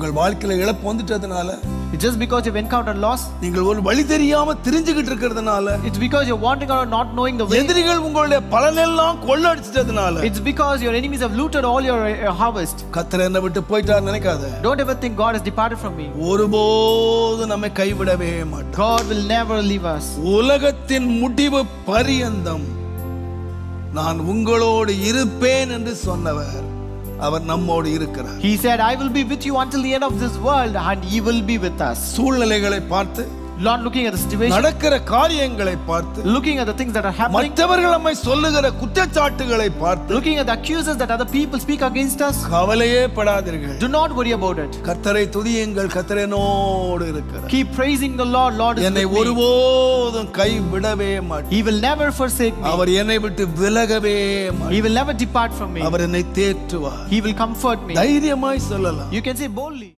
உங்கள் வாழ்க்கையில இழப்பு வந்துட்டதுனால It's just because you've encountered loss. நீங்கள் ஒரு வழி தெரியாம தெரிஞ்சுக்கிட்டு இருக்கிறதுனால It's because you're wandering around not knowing the way. எதிரிகள் உங்களுடைய பலனெல்லாம் கொள்ளடிச்சிட்டதுனால It's because your enemies have looted all your uh, harvest. கத்தர் என்னை விட்டு போயிட்டார் நினைக்காத Don't ever think God has departed from me. ஒருபோதும் நம்மை கைவிடவே மாட்டார் God will never leave us. உலகத்தின் முடிவு பரியந்தம் நான் உங்களோடு இருப்பேன் என்று சொன்னவர் அவர் நம்மோடு இருக்கிறார் He said, I will be with you until the end of this world, and He will be with us. சூழ்நிலைகளை பார்த்து Not looking at the situation, நடக்கிற காரியங்களை பார்த்து looking at the things that are happening, மற்றவர்கள் நம்மை சொல்லுகிற குற்றச்சாட்டுகளை பார்த்து looking at the accusers that other people speak against us. கவலையே படாதீர்கள் Do not worry about it. கர்த்தரை துதியுங்கள் கர்த்தரனோடு இருக்கிறார் Keep praising the Lord. Lord is என்னை with me. ஒருபோதும் கைவிடவே மாட்டார் He will never forsake me. அவர் என்னை விட்டு விலகவே மாட்டார் He will never depart from me. அவர் என்னை தேற்றுவார் He will comfort me. தைரியமாய் சொல்லலாம் You can say boldly.